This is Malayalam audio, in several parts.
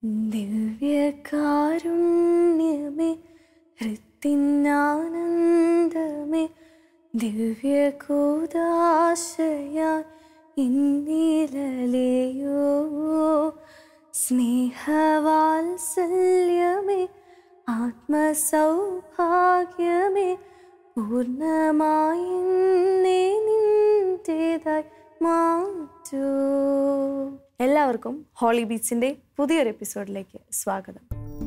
ദിവ്യകാരുണ്യമേ ഹൃത്തിനാനന്ദമേ ദിവ്യകൂദാശയാ ഇന്നിലലയോ സ്നേഹവാത്സല്യമേ ആത്മസൗഭാഗ്യമേ പൂർണ്ണമായി എന്നെ നിന്റേതായി മാറ്റൂ എല്ലാവർക്കും ഹോളി ബീച്ചിൻ്റെ പുതിയൊരു എപ്പിസോഡിലേക്ക് സ്വാഗതം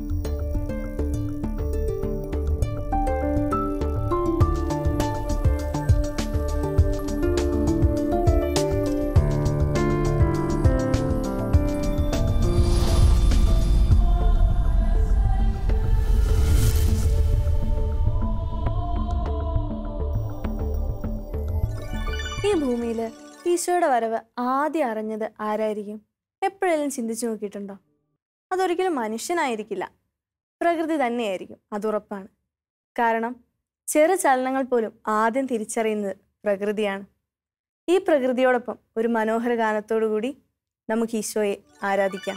ഈ ഭൂമിയിൽ ഈശോയുടെ വരവ് ആദ്യം അറിഞ്ഞത് ആരായിരിക്കും എപ്പോഴെങ്കിലും ചിന്തിച്ചു നോക്കിയിട്ടുണ്ടോ അതൊരിക്കലും മനുഷ്യനായിരിക്കില്ല പ്രകൃതി തന്നെയായിരിക്കും അതുറപ്പാണ് കാരണം ചെറു ചലനങ്ങൾ പോലും ആദ്യം തിരിച്ചറിയുന്നത് പ്രകൃതിയാണ് ഈ പ്രകൃതിയോടൊപ്പം ഒരു മനോഹര ഗാനത്തോടു കൂടി നമുക്ക് ഈശോയെ ആരാധിക്കാം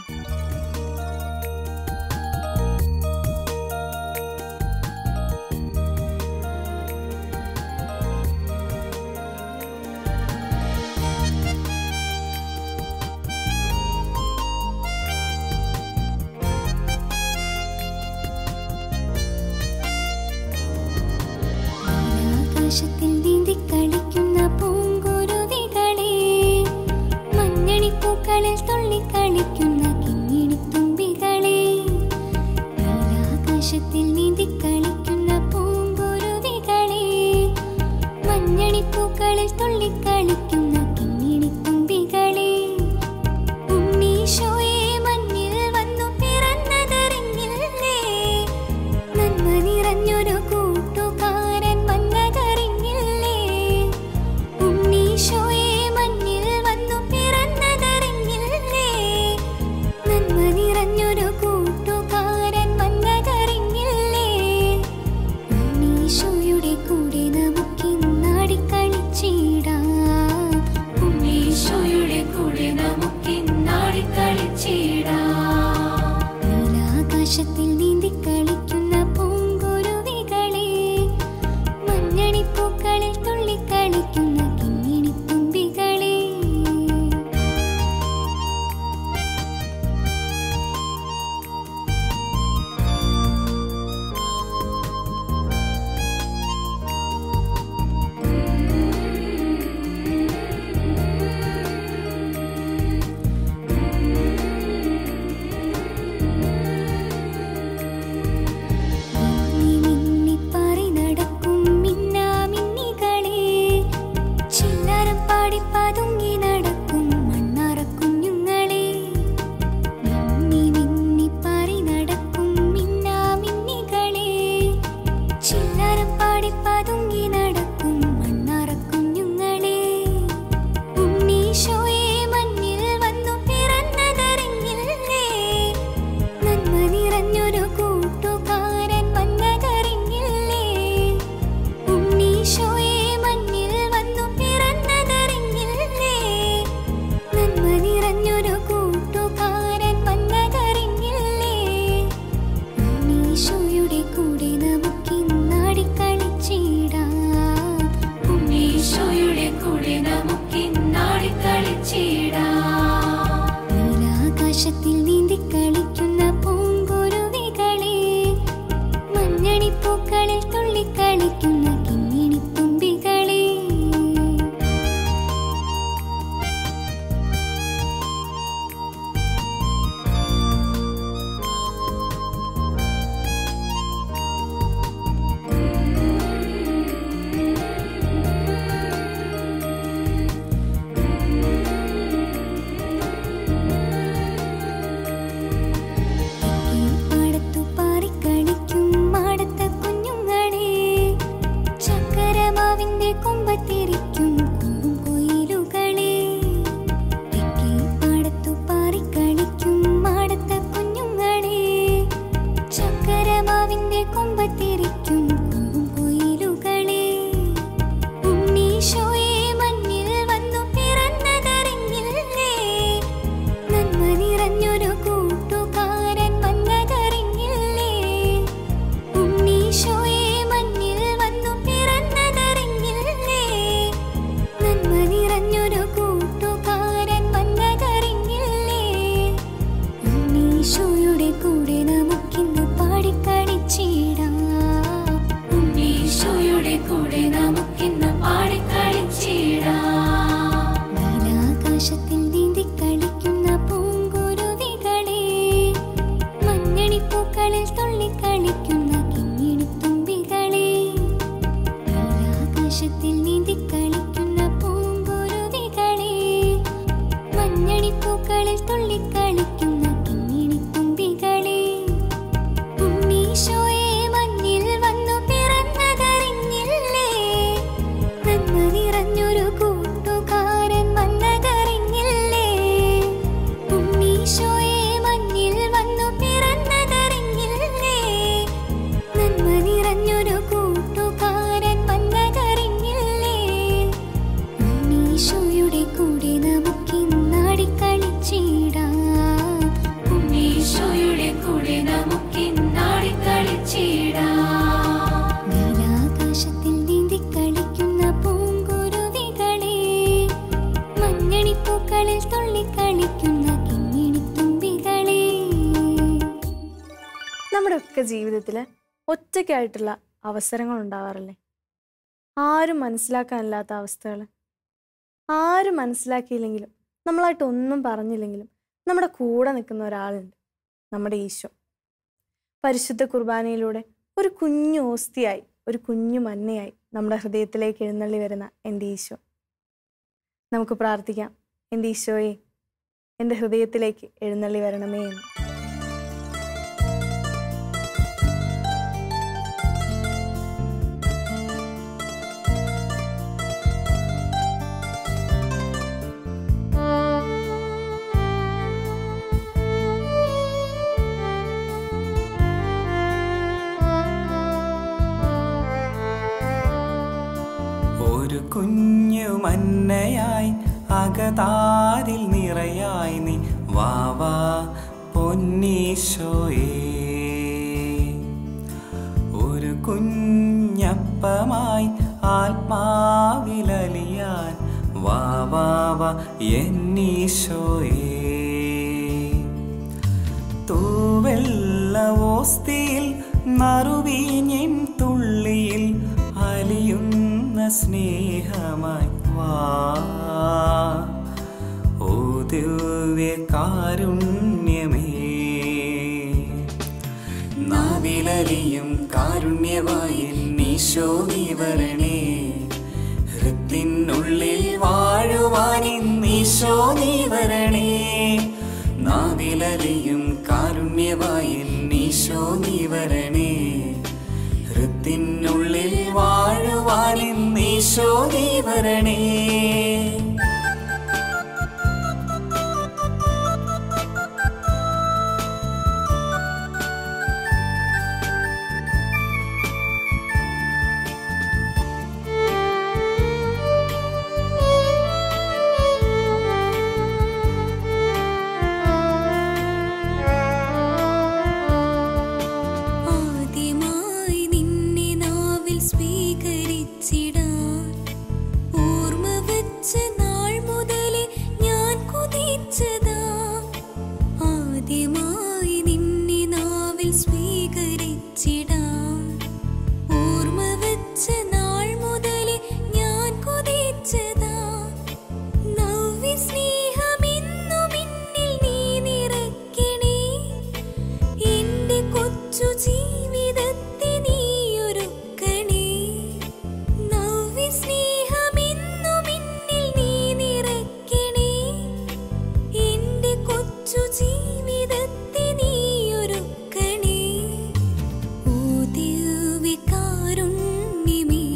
ആകാശത്തിൽ നീന്തി കളിക്കുന്ന പൂങ്കുരുവികളെ മഞ്ഞണിപ്പൂക്കളിൽ തുള്ളി കളിക്കുന്ന കിങ്ങിണിത്തുമ്പികളെ ആകാശത്തിൽ നീന്തി കളിക്കുന്ന പൂങ്കുരുവികളെ മഞ്ഞണിപ്പൂക്കളിൽ തുള്ളി കളിക്കുന്ന കിങ്ങിണിത്തുമ്പികളെ ഉണ്ണീശോയെ മഞ്ഞിൽ വന്നു പിറന്നതറിഞ്ഞില്ലേ നന്മ നിറഞ്ഞൊരു കൂട്ടുകാരൻ വന്നതറിഞ്ഞില്ലേ നമ്മുടെയൊക്കെ ജീവിതത്തിൽ ഒറ്റയ്ക്കായിട്ടുള്ള അവസരങ്ങൾ ഉണ്ടാവാറില്ലേ ആരും മനസ്സിലാക്കാനില്ലാത്ത അവസ്ഥകൾ ആരും മനസ്സിലാക്കിയില്ലെങ്കിലും നമ്മളായിട്ട് ഒന്നും പറഞ്ഞില്ലെങ്കിലും നമ്മുടെ കൂടെ നിൽക്കുന്ന ഒരാളുണ്ട് നമ്മുടെ ഈശോ പരിശുദ്ധ കുർബാനയിലൂടെ ഒരു കുഞ്ഞു ഓസ്തിയായി ഒരു കുഞ്ഞു മന്നയായി നമ്മുടെ ഹൃദയത്തിലേക്ക് എഴുന്നള്ളി വരുന്ന എൻ്റെ ഈശോ നമുക്ക് പ്രാർത്ഥിക്കാം എൻ്റെ ഈശോയെ എൻ്റെ ഹൃദയത്തിലേക്ക് എഴുന്നള്ളി വരണമേ എന്ന് ഒരു കുഞ്ഞു മന്നയായി അകതാരിൽ നിറയായി നീ വാവാ പൊന്നീശോയേ ഒരു കുഞ്ഞപ്പമായി ആത്മാവിലലിയാൻ വാവാവ എന്നീശോയേ തൂവെള്ളവോസ്തിയിൽ നറുവീഞ്ഞിൻ തുള്ളിയിൽ അലിയുന്ന സ്നേഹമായി വാ ഓ ദിവ്യ കാരുണ്യമേ നാവിലലിയും കാരുണ്യമായി നീശോ നീ വരണേ ഹൃത്തിനുള്ളിൽ വാഴുവാൻ നീശോ നീ വരണേ നാവിലലിയും കാരുണ്യമായി നീശോ നീ വരണേ ഹൃത്തിനുള്ളിൽ വാഴുവാൻ നീശോ നീ വരണേ ആദ്യമായി നിന്നെ നാവിൽ സ്വീകരിച്ചിടാൻ ഓർമ്മ വെച്ച നാൾ മുതലേ ഞാൻ കുതിച്ചതാ ആദ്യമായി നിന്നെ നാവിൽ സ്വീകരിച്ചിടാൻ ഓർമ്മ വെച്ച നാൾ മുതലേ ഞാൻ കുതിച്ചതാ നവ്യ സ്നേഹമെന്നും എന്നിൽ നീ നിറയ്ക്കണേ എന്റെ കൊച്ചു ജീവിതത്തെ നീ ഒരുക്കണേ നവ്യ സ്നേഹമെന്നും എന്നിൽ നീ നിറയ്ക്കണേ എന്റെ കൊച്ചു ജീവിതത്തെ നീ ഒരുക്കണേ ഓ ദിവ്യകാരുണ്യമേ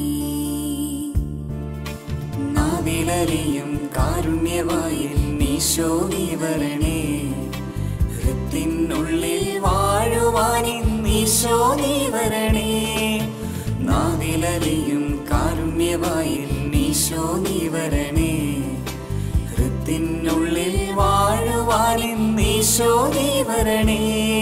നാവിലലിയും കാരുണ്യമായി നീശോ നീ വരണേ ഹൃത്തിനുള്ളിൽ വാഴുവാൻ നീശോ നീ വരണേ നാവിലലിയും കാരുണ്യമായി നീശോ നീ വരണേ ഹൃത്തിനുള്ളിൽ വാഴുവാൻ നീശോ നീ വരണേ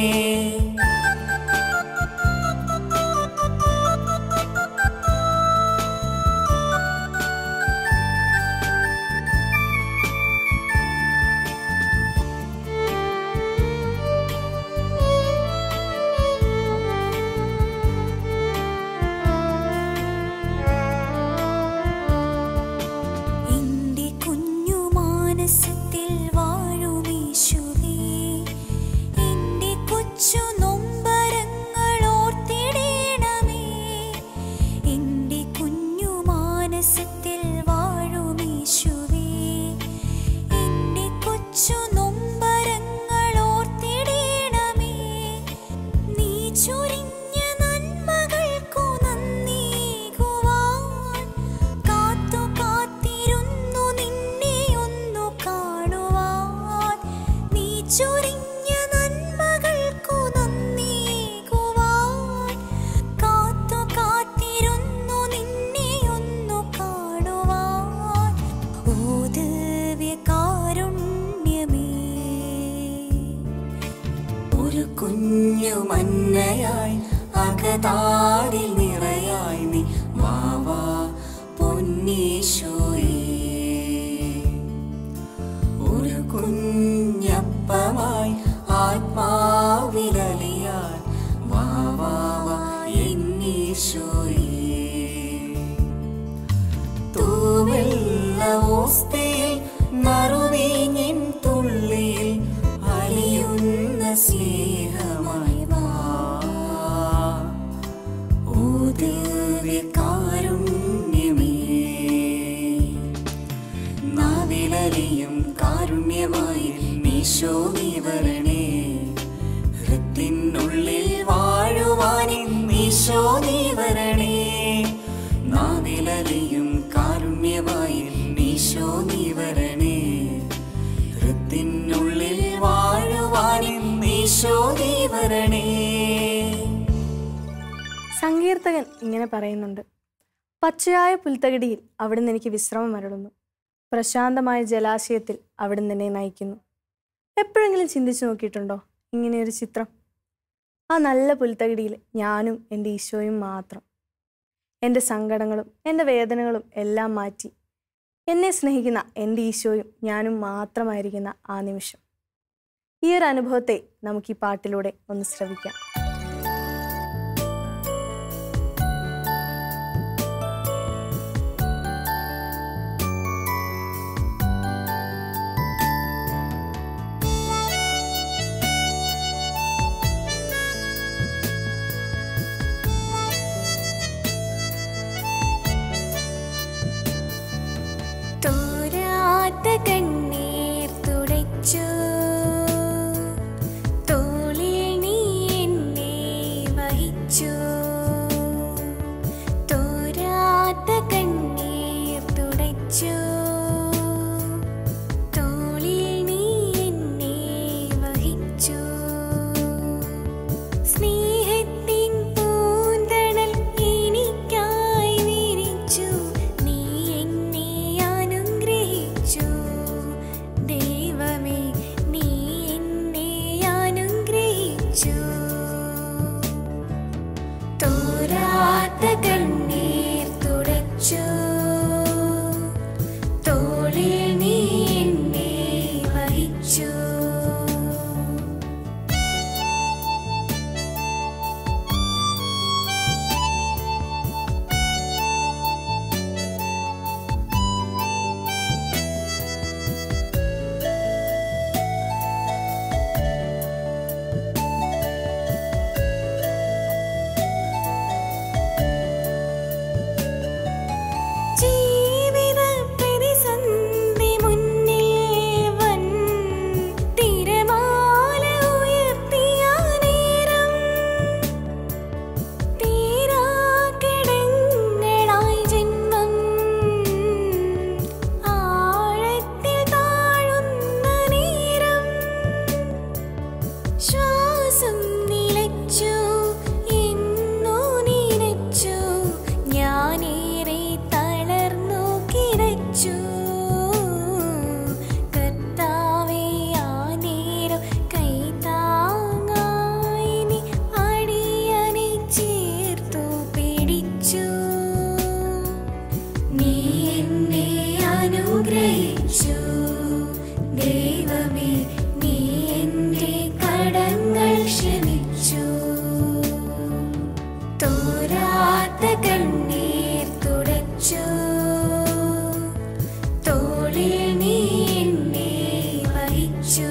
എന്റെ കുഞ്ഞു മാനസത്തിൽ വാഴുമീശുവേ എന്റെ കൊച്ചു നൊമ്പരങ്ങൾ ഓർത്തിടേണമേ എന്റെ കുഞ്ഞു മാനസത്തിൽ വാഴുമീശുവേ എന്റെ കൊച്ചു നൊമ്പരങ്ങൾ ഓർത്തിടേണമേ നീ ചൊരിഞ്ഞ നന്മകൾക്കു നന്ദികുവാൻ കാത്തു കാത്തിരുന്നു നിന്നെ ഒന്നു കാണുവാൻ നീ ചൊരിഞ്ഞ നന്മകൾക്കു നന്ദികുവാൻ കാത്തു കാത്തിരുന്നു നിന്നെ ഒന്നു കാണുവാൻ ഓ ദിവ്യകാരുണ്യമേ ഒരു കുഞ്ഞു മന്നയായി അകതാരിൽ നിറയായി നീ വാവാ പൊന്നീശോയേ ഒരു കുഞ്ഞപ്പമായി ആത്മാവിലലിയാൻ വാ ഈശോയേ തൂവെള്ള ഓസ്തിയിൽ നറുവീഞ്ഞിൻ തുള്ളിയിൽ അലിയുന്ന സ്നേഹമായി വാ ഓ ദിവ്യകാരുണ്യമേ നാവിലലിയും കാരുണ്യമായി ഈശോ നീ വരണേ ഹൃത്തിനുള്ളിൽ വാഴുവാനിൻ ഈശോ നീ വരണേ നാവിലലിയും കാരുണ്യമായി ഈശോ നീ വരണേ ഹൃത്തിനുള്ളിൽ വാഴുവാനിൻ ഈശോ നീ വരണേ സങ്കീർത്തകൻ ഇങ്ങനെ പറയുന്നുണ്ട് പച്ചയായ പുൽത്തകിടിയിൽ അവിടുന്ന് എനിക്ക് വിശ്രമം അരുളുന്നു പ്രശാന്തമായ ജലാശയത്തിൽ അവിടുന്ന് എന്നെ നയിക്കുന്നു എപ്പോഴെങ്കിലും ചിന്തിച്ചു നോക്കിയിട്ടുണ്ടോ ഇങ്ങനെയൊരു ചിത്രം ആ നല്ല പുൽത്തകിടിയിൽ ഞാനും എൻ്റെ ഈശോയും മാത്രം എൻ്റെ സങ്കടങ്ങളും എൻ്റെ വേദനകളും എല്ലാം മാറ്റി എന്നെ സ്നേഹിക്കുന്ന എൻ്റെ ഈശോയും ഞാനും മാത്രമായിരിക്കുന്ന ആ നിമിഷം ഈ ഒരു അനുഭവത്തെ നമുക്ക് ഈ പാട്ടിലൂടെ ഒന്ന് ശ്രവിക്കാം തോരാത്ത കണ്ണീർ തുടച്ചു തോളിൽ നീ എന്നെ വഹിച്ചു തോരാത്ത കണ്ണീർ തുടച്ചു തോളിൽ നീ എന്നെ വഹിച്ചു സ്നേഹത്തിൻ പൂന്തണൽ എനിക്കായി വിരിച്ചു നീ എന്നെ അനുഗ്രഹിച്ചു ദൈവമേ നീ എന്നെ അനുഗ്രഹിച്ചു തോരാത്ത കണ്ണീർ തുടച്ചു തോളിൽ നീ എന്നെ വഹിച്ചു ജീവിത പ്രതിസന്ധി മുന്നിൽ വൻ തിരമാല ഉയർത്തിയ നേരം തീരാക്കിടങ്ങളായി ജന്മം ആഴത്തിൽ താഴുന്ന നേരം ശ്വാസം നിലച്ചു എന്നു നിലച്ചു ഞാനേറെ തളർന്നു കിടച്ചു കർത്താവേ ആ നേരം കൈതാങ്ങായി നീ അടിയനെ ചേർത്തു പിടിച്ചു നീ എന്നെ അനുഗ്രഹിച്ചു ദൈവമേ നീ എന്റെ കടങ്ങൾ ക്ഷമിച്ചു തോരാത്ത കണ്ണീർ തുടച്ചു തോളിൽ നീ എന്നെ വഹിച്ചു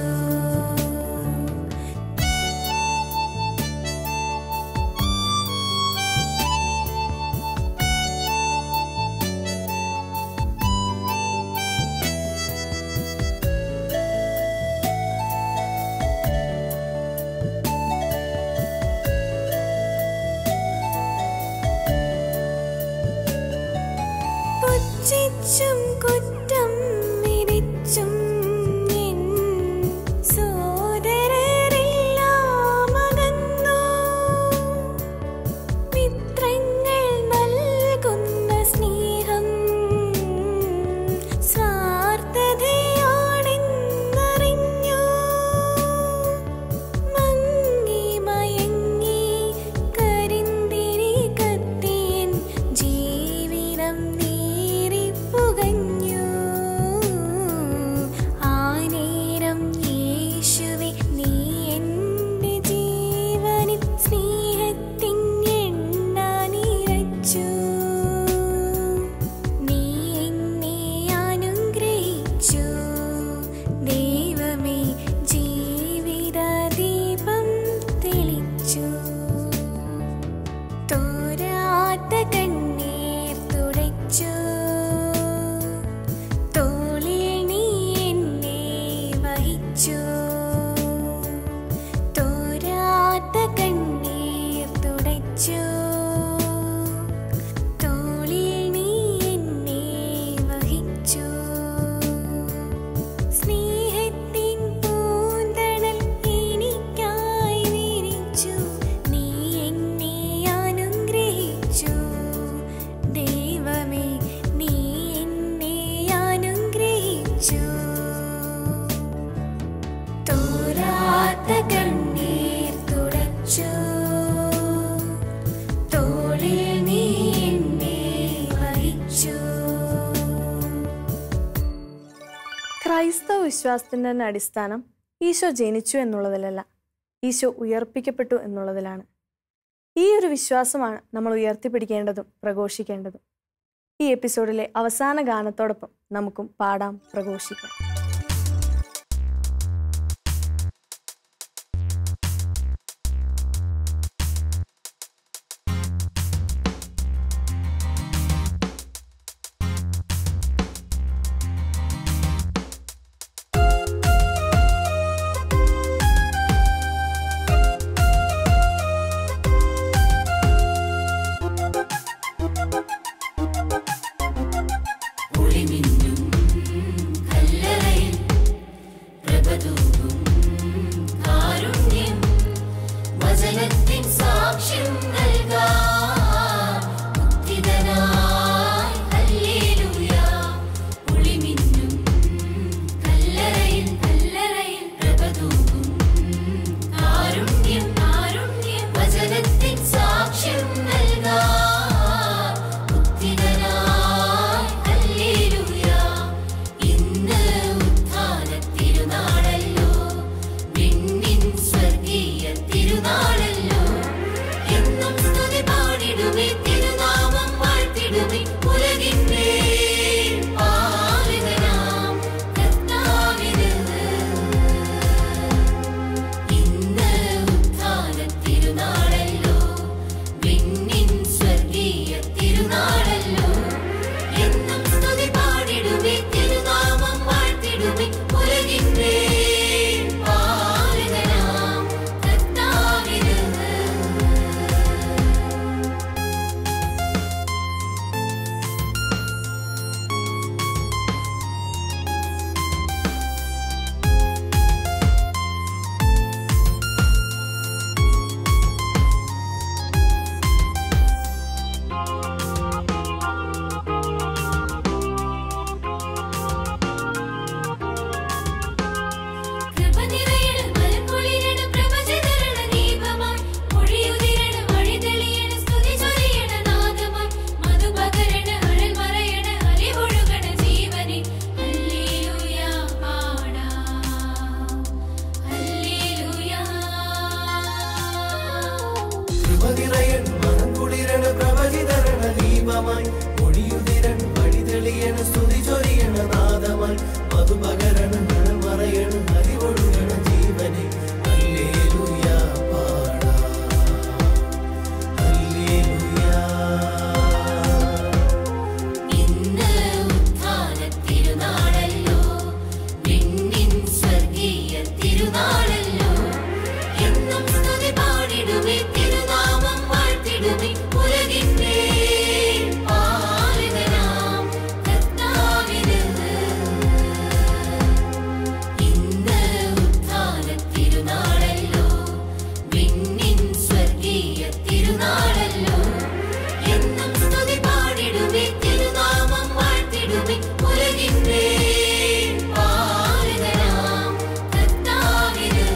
വിശ്വാസത്തിൻ്റെ തന്നെ അടിസ്ഥാനം ഈശോ ജനിച്ചു എന്നുള്ളതിലല്ല ഈശോ ഉയർപ്പിക്കപ്പെട്ടു എന്നുള്ളതിലാണ് ഈ ഒരു വിശ്വാസമാണ് നമ്മൾ ഉയർത്തിപ്പിടിക്കേണ്ടതും പ്രഘോഷിക്കേണ്ടതും ഈ എപ്പിസോഡിലെ അവസാന ഗാനത്തോടൊപ്പം നമുക്കും പാടാം പ്രഘോഷിക്കാം ഒളിമിന്നും കല്ലറയിൽ പ്രഭതൂകും കാരുണ്യം വചനത്തിൻ സാക്ഷ്യം നൽകാൻ മുക്തിതനായി ഹല്ലേലൂയ ഒളിമിന്നും കല്ലറയിൽ കല്ലറയിൽ പ്രഭതൂകും കാരുണ്യം കാരുണ്യം വചനത്തിൻ സാക്ഷ്യം നൽകാൻ മുക്തിതനായി ഹല്ലേലൂയ ഇന്ന് ഉത്ഥാന തിരുനാളല്ലോ വിണ്ണിൻ സ്വർഗീയ തിരുനാളല്ലോ എന്നും സ്തുതി പാടിടുമേ തിരുനാമം വാഴ്ത്തിടുമേ ഉലകിന്റെ പാലകനാം കർത്താവിന് ഇന്ന് ഉത്ഥാന തിരുനാളല്ലോ വിണ്ണിൻ സ്വർഗീയ തിരുനാളല്ലോ എന്നും സ്തുതി പാടിടുമേ തിരുനാമം വാഴ്ത്തിടുമേ ഉലകിന്റെ പാലകനാം കർത്താവിന് കൃപ നിറയണ മലർപ്പൊഴിയണ പ്രഭചിതരണ ദീപമായി മൊഴിയുതിരണ വഴി തെളിയണ സ്തുതി ചൊരിയണ നാദമായി മധു പകരണ അഴൽ മറയണ അലിവൊഴുകണ ജീവനെ ഹല്ലേലൂയ പാടാം ഹല്ലേലൂയ കൃപനിറയൻ മനം കുളിരണ പ്രവചിതരണ ദീപമായി ഒഴിയുതിരൻ വഴിതെളിയണ സ്തുതി ചൊരിയണ നാദമായി മധുപകരണ മറയണ അറിവൊഴുകണ ജീവനെ ഹല്ലേലൂയ പാടാം ഹല്ലേലൂയ ഇന്ന് ഉത്ഥാന തിരുനാളല്ലോ വിണ്ണിൻ സ്വർഗീയ തിരുനാളല്ലോ എന്നും സ്തുതി പാടിടുമേ തിരുനാമം വാഴ്ത്തിടുമേ ഉലകിന്റെ പാലകനാം കർത്താവിന് ഇന്ന് ഉത്ഥാന തിരുനാളല്ലോ വിണ്ണിൻ സ്വർഗീയ തിരുനാളല്ലോ എന്നും സ്തുതി പാടിടുമേ തിരുനാമം വാഴ്ത്തിടുമേ ഉലകിന്റെ പാലകനാം കർത്താവിന്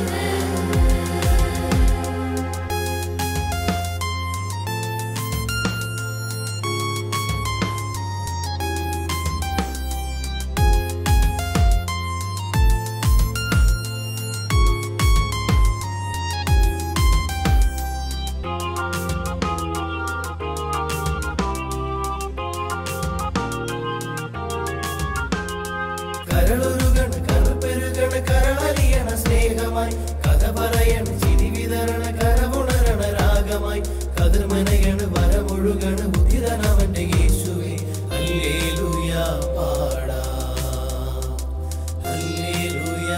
കരളുരുകണ കരപ്പെരുകണ കരളലിയണ സ്നേഹമായി കഥ പറയണ ചിരി വിതരണ കരവുണരണ രാഗമായി കതിർമനയണ വരമൊഴുകണ ഉദിതനവന്റെ യേശുവേ ഹല്ലേലൂയ പാടാ ഹല്ലേലൂയ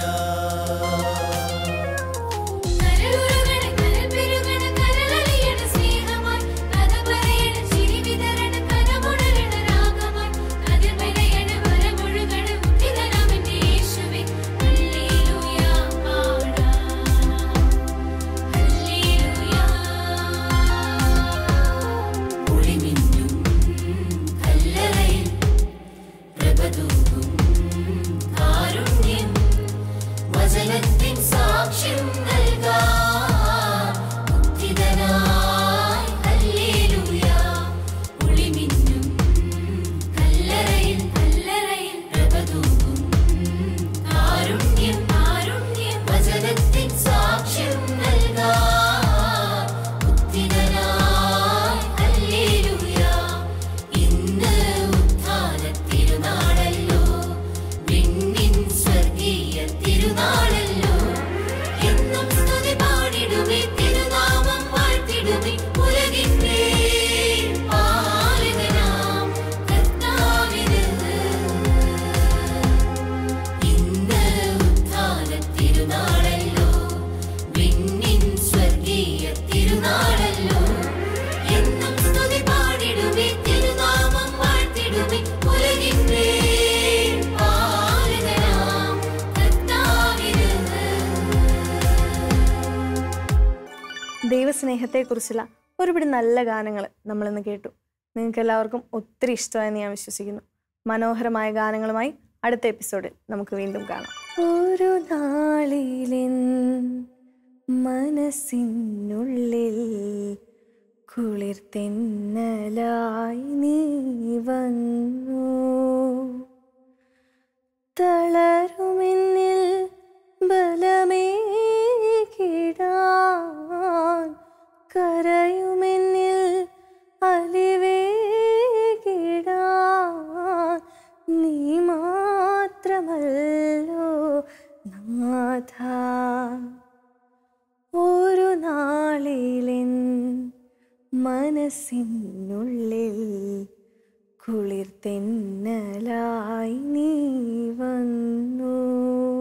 കരളുരുകണ കരപ്പെരുകണ കരളലിയണ സ്നേഹമായി കഥ പറയണ ചിരി വിതരണ കരമുണരണ രാഗമായി കതിർമനയണ വരമൊഴുകണ ഉദ്ധിതനാമന്റെ യേശുവേ ഹല്ലേലൂയ പാടാം ദൈവസ്നേഹത്തെക്കുറിച്ചുള്ള ഒരുപിടി നല്ല ഗാനങ്ങൾ നമ്മളിന്ന് കേട്ടു നിങ്ങൾക്ക് എല്ലാവർക്കും ഒത്തിരി ഇഷ്ടമായെന്ന് ഞാൻ വിശ്വസിക്കുന്നു മനോഹരമായ ഗാനങ്ങളുമായി അടുത്ത എപ്പിസോഡിൽ നമുക്ക് വീണ്ടും കാണാം ഒരു നാളിലെൻ മനസ്സിനുള്ളിൽ കുളിർ തെന്നലായി നീ വന്നു തളരുമെന്നിൽ ബലമേ കിടാൻ കരയുമെന്നിൽ അലിവേ കിടാൻ നീ മാത്രമല്ലോ നാഥ ഒരു നാളിലെൻ മനസ്സിനുള്ളിൽ കുളിർ തെന്നലായി നീ വന്നു